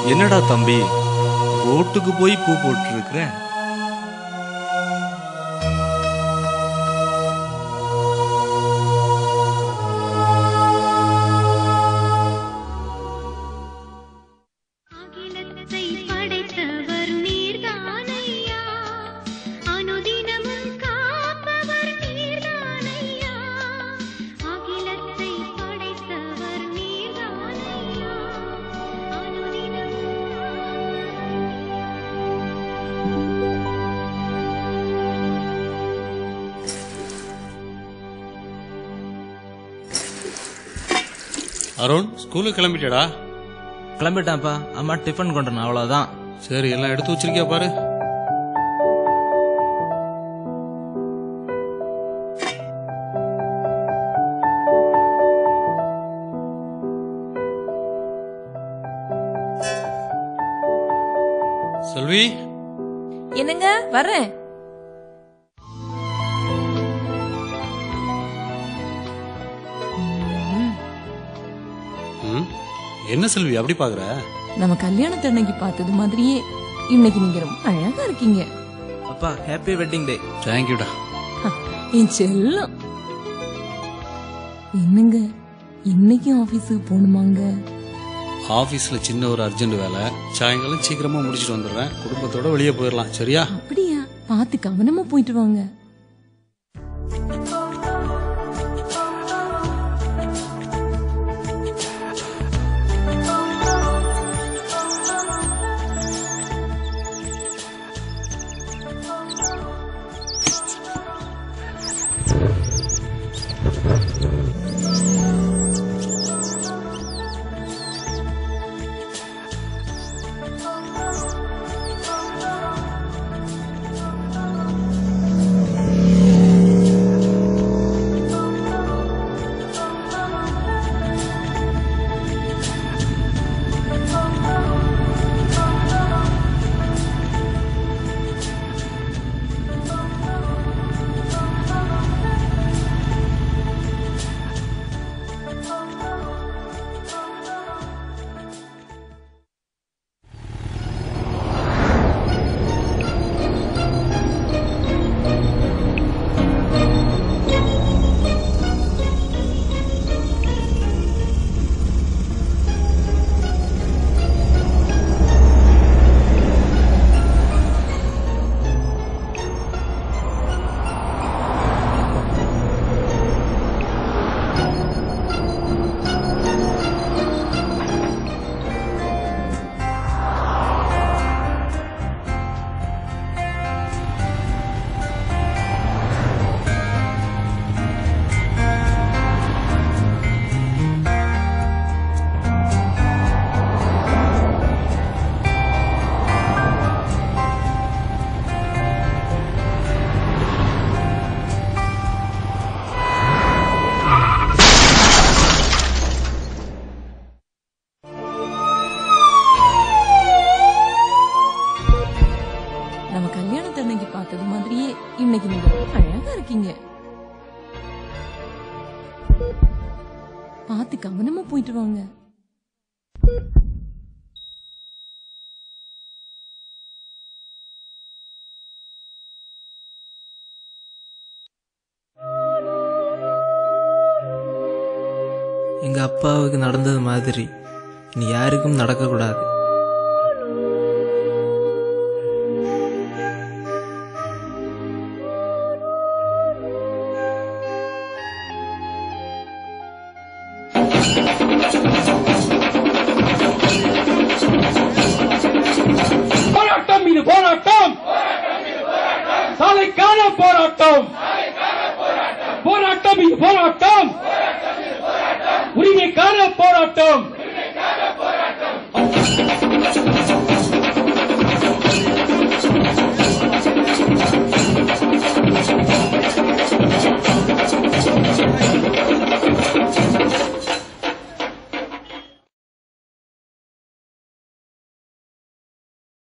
என்னடா தம்பி ரோட்டுக்கு போய் பூ போட்டு அகிலத்தை படைத்தவர் நீர்தானையா அனுதினமும் காப்பவர் நீர்தானையா அகிலத்தை படைத்தவர் நீர்தானையா அனுதினமும் அருண் ஸ்கூலுக்கு கிளம்பிட்டடா கிளம்பிட்டான்ப்பா அம்மா டிஃபன் கொண்டு அவ்வளவுதான் சரி எல்லாம் எடுத்து வச்சிருக்கியா பாரு செல்வி என்னங்க வர்றேன் ம், என்ன செல்வி அப்படி பாக்குற நம்ம கல்யாணத்தன்னைக்கு பார்த்தது மாதிரியே இன்னைக்கு நீங்க ரொம்ப அழகா இருக்கீங்க அப்பா ஹாப்பி வெட்டிங் டே தேங்க்யூடா ஹ, என் செல்லம் என்னங்க இன்னைக்கும் ஆபீஸுக்கு போகணுமாங்க ஆபீஸ்ல சின்ன ஒரு அர்ஜென்ட் வேலை சாயங்காலம் சீக்கிரமா முடிச்சிட்டு வந்துடுறேன் குடும்பத்தோட வெளியே போயிடலாம் சரியா அப்படியா பார்த்து கவனமா போயிட்டு வாங்க நம்ம கல்யாணத்தன்னைக்கு பார்த்தது மாதிரியே இன்னைக்கு நீங்க ரொம்ப அழகா இருக்கீங்க பார்த்து கவனமா போயிட்டு வாங்க எங்க அப்பாவுக்கு நடந்தது மாதிரி இனி யாருக்கும் நடக்கக்கூடாது போராட்டம் இது போராட்டம் சாலைக்கான போராட்டம் போராட்டம் இது போராட்டம் உரிமைக்கான போராட்டம்